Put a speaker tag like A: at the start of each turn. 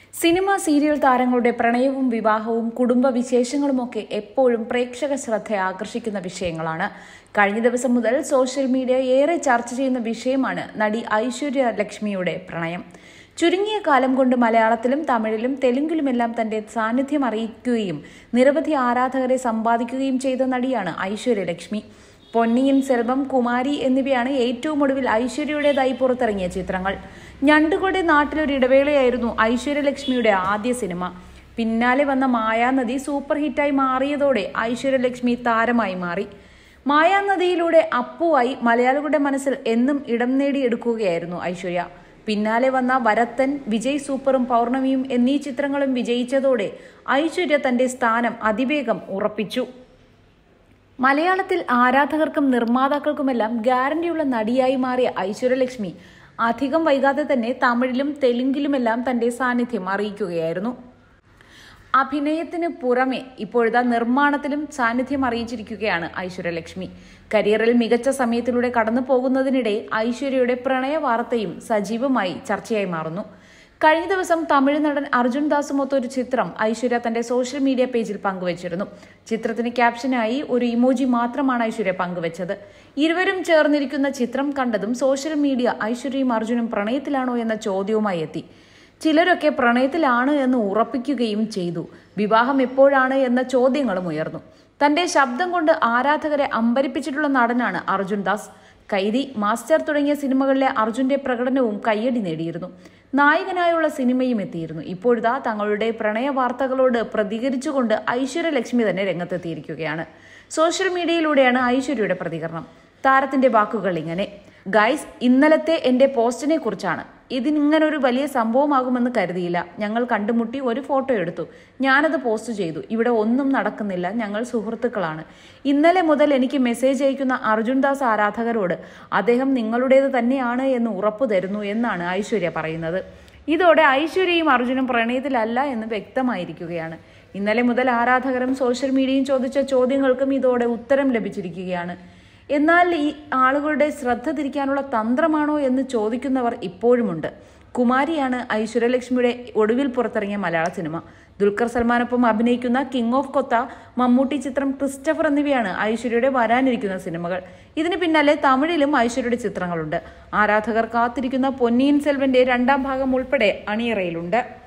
A: cinema serial താരങ്ങളുടെ പ്രണയവും വിവാഹവും കുടുംബ വിശേഷങ്ങളുമൊക്കെ എപ്പോഴും പ്രേക്ഷക ശ്രദ്ധ ആകർഷിക്കുന്ന വിഷയങ്ങളാണ് കഴിഞ്ഞ ദിവസം മുതൽ സോഷ്യൽ മീഡിയ ഏറെ ചർച്ച ചെയ്യുന്ന വിഷയമാണ് നടി ഐശ്വര്യ ലക്ഷ്മിയുടെ പ്രണയം ചുരുങ്ങിയ കാലം കൊണ്ട് മലയാളത്തിലും തമിഴിലും തെലുങ്കിലുമെല്ലാം തന്റെ സാന്നിധ്യം അറിയിക്കുകയും നിരവധി ആരാധകരെ സമ്പാദിക്കുകയും ചെയ്ത നടിയാണ് ഐശ്വര്യ ലക്ഷ്മി പൊന്നിയിൻ സെൽവം കുമാരി എന്നിവയാണ് ഏറ്റവും ഒടുവിൽ ഐശ്വര്യയുടേതായി പുറത്തിറങ്ങിയ ചിത്രങ്ങൾ ഞണ്ടുകളുടെ നാട്ടിലൊരു ഇടവേളയായിരുന്നു ഐശ്വര്യലക്ഷ്മിയുടെ ആദ്യ സിനിമ പിന്നാലെ വന്ന മായാനദി സൂപ്പർ ഹിറ്റായി മാറിയതോടെ ഐശ്വര്യലക്ഷ്മി താരമായി മാറി മായാനദിയിലൂടെ അപ്പുവായി മലയാളികളുടെ മനസ്സിൽ എന്നും ഇടം നേടിയെടുക്കുകയായിരുന്നു ഐശ്വര്യ പിന്നാലെ വന്ന വരത്തൻ വിജയ് സൂപ്പറും പൗർണമിയും എന്നീ ചിത്രങ്ങളും വിജയിച്ചതോടെ ഐശ്വര്യ തന്റെ സ്ഥാനം അതിവേഗം ഉറപ്പിച്ചു മലയാളത്തിൽ ആരാധകർക്കും നിർമ്മാതാക്കൾക്കുമെല്ലാം ഗ്യാരണ്ടിയുള്ള നടിയായി മാറിയ ഐശ്വര്യലക്ഷ്മി അധികം വൈകാതെ തന്നെ തമിഴിലും തെലുങ്കിലുമെല്ലാം തന്റെ സാന്നിധ്യം അറിയിക്കുകയായിരുന്നു അഭിനയത്തിന് പുറമെ ഇപ്പോഴത്തെ നിർമ്മാണത്തിലും സാന്നിധ്യം അറിയിച്ചിരിക്കുകയാണ് ഐശ്വര്യലക്ഷ്മി കരിയറിൽ മികച്ച സമയത്തിലൂടെ കടന്നു പോകുന്നതിനിടെ ഐശ്വര്യയുടെ പ്രണയ വാർത്തയും സജീവമായി ചർച്ചയായി മാറുന്നു കഴിഞ്ഞ ദിവസം തമിഴ് നടൻ അർജുൻ ദാസുമൊത്ത് ഒരു ചിത്രം ഐശ്വര്യ തന്റെ സോഷ്യൽ മീഡിയ പേജിൽ പങ്കുവച്ചിരുന്നു ചിത്രത്തിന് ക്യാപ്ഷനായി ഒരു ഇമോജി മാത്രമാണ് ഐശ്വര്യ പങ്കുവച്ചത് ഇരുവരും ചേർന്നിരിക്കുന്ന ചിത്രം കണ്ടതും സോഷ്യൽ മീഡിയ ഐശ്വര്യയും അർജുനും പ്രണയത്തിലാണോ എന്ന ചോദ്യവുമായി എത്തി ചിലരൊക്കെ പ്രണയത്തിലാണ് എന്ന് ഉറപ്പിക്കുകയും ചെയ്തു വിവാഹം എപ്പോഴാണ് എന്ന ചോദ്യങ്ങളും ഉയർന്നു തന്റെ ശബ്ദം കൊണ്ട് ആരാധകരെ അമ്പരിപ്പിച്ചിട്ടുള്ള നടനാണ് അർജുൻ ദാസ് കൈതി മാസ്റ്റർ തുടങ്ങിയ സിനിമകളിലെ അർജുന്റെ പ്രകടനവും കയ്യടി നേടിയിരുന്നു നായകനായുള്ള സിനിമയും എത്തിയിരുന്നു ഇപ്പോഴിതാ തങ്ങളുടെ പ്രണയ വാർത്തകളോട് പ്രതികരിച്ചുകൊണ്ട് ഐശ്വര്യലക്ഷ്മി തന്നെ രംഗത്തെത്തിയിരിക്കുകയാണ് സോഷ്യൽ മീഡിയയിലൂടെയാണ് ഐശ്വര്യയുടെ പ്രതികരണം താരത്തിന്റെ വാക്കുകൾ ഇങ്ങനെ ഗൈസ് ഇന്നലത്തെ എന്റെ പോസ്റ്റിനെ കുറിച്ചാണ് ഇതിനിങ്ങനൊരു വലിയ സംഭവമാകുമെന്ന് കരുതിയില്ല ഞങ്ങൾ കണ്ടുമുട്ടി ഒരു ഫോട്ടോ എടുത്തു ഞാനത് പോസ്റ്റ് ചെയ്തു ഇവിടെ ഒന്നും നടക്കുന്നില്ല ഞങ്ങൾ സുഹൃത്തുക്കളാണ് ഇന്നലെ മുതൽ എനിക്ക് മെസ്സേജ് അയക്കുന്ന അർജുൻ ദാസ് ആരാധകരോട് അദ്ദേഹം നിങ്ങളുടേത് തന്നെയാണ് എന്ന് ഉറപ്പു തരുന്നു എന്നാണ് ഐശ്വര്യ പറയുന്നത് ഇതോടെ ഐശ്വര്യയും അർജുനും പ്രണയത്തിലല്ല എന്ന് വ്യക്തമായിരിക്കുകയാണ് ഇന്നലെ മുതൽ ആരാധകരും സോഷ്യൽ മീഡിയയും ചോദിച്ച ചോദ്യങ്ങൾക്കും ഇതോടെ ഉത്തരം ലഭിച്ചിരിക്കുകയാണ് എന്നാൽ ഈ ആളുകളുടെ ശ്രദ്ധ തിരിക്കാനുള്ള തന്ത്രമാണോ എന്ന് ചോദിക്കുന്നവർ ഇപ്പോഴുമുണ്ട് കുമാരിയാണ് ഐശ്വര്യലക്ഷ്മിയുടെ ഒടുവിൽ പുറത്തിറങ്ങിയ മലയാള സിനിമ ദുൽഖർ സൽമാനൊപ്പം അഭിനയിക്കുന്ന കിങ് ഓഫ് കൊത്ത മമ്മൂട്ടി ചിത്രം ക്രിസ്റ്റഫർ എന്നിവയാണ് ഐശ്വര്യയുടെ വരാനിരിക്കുന്ന സിനിമകൾ ഇതിന് പിന്നാലെ തമിഴിലും ഐശ്വര്യയുടെ ചിത്രങ്ങളുണ്ട് ആരാധകർ കാത്തിരിക്കുന്ന പൊന്നിയിൻ സെൽവന്റെ രണ്ടാം ഭാഗം ഉൾപ്പെടെ അണിയറയിലുണ്ട്